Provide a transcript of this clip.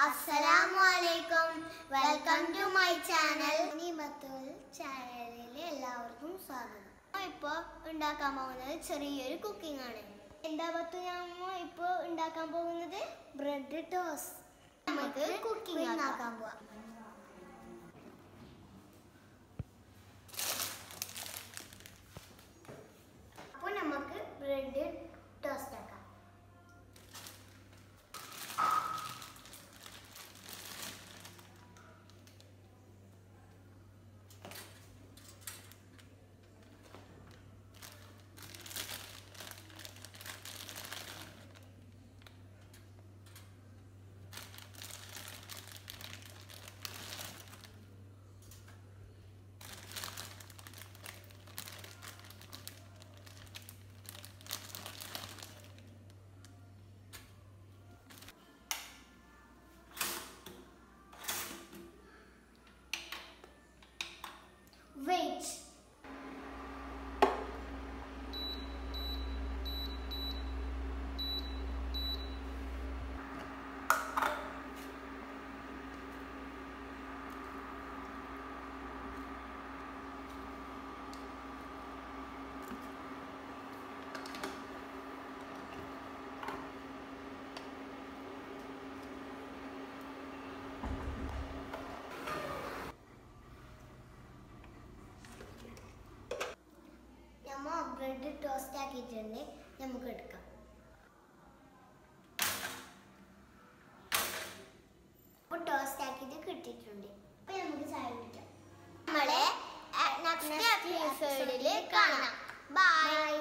അസ്സലാമു അലൈക്കും welcome to my channel Neemathul ചാനലിൽ എല്ലാവർക്കും സ്വാഗതം ഇപ്പോൾ ഉണ്ടാക്കാൻ പോകുന്നത് ചെറിയൊരു കുക്കിംഗ് ആണ് എന്താ പത്തു ഞാൻ ഇപ്പോൾ ഉണ്ടാക്കാൻ പോകുന്നത് ബ്രെഡ് ടോസ് നമുക്ക് കുക്കിംഗ് ആക്കാൻ പോവാം അപ്പോൾ നമുക്ക് ബ്രെഡ് ടോസ്റ്റ് ആക്കാം Wait. നമ്മ ബ്രെഡ് ടോസ്റ്റ് ആക്കിയിട്ടുണ്ട് നമുക്ക് എടുക്കാം അപ്പോൾ ടോസ്റ്റ് ആക്കിയിട്ട് കിട്ടിയിട്ടുണ്ട് അപ്പോൾ നമുക്ക് ചായ കുടിക്കാം നമ്മളെ നെക്സ്റ്റ് എപ്പിസോഡിൽ കാണാം ബൈ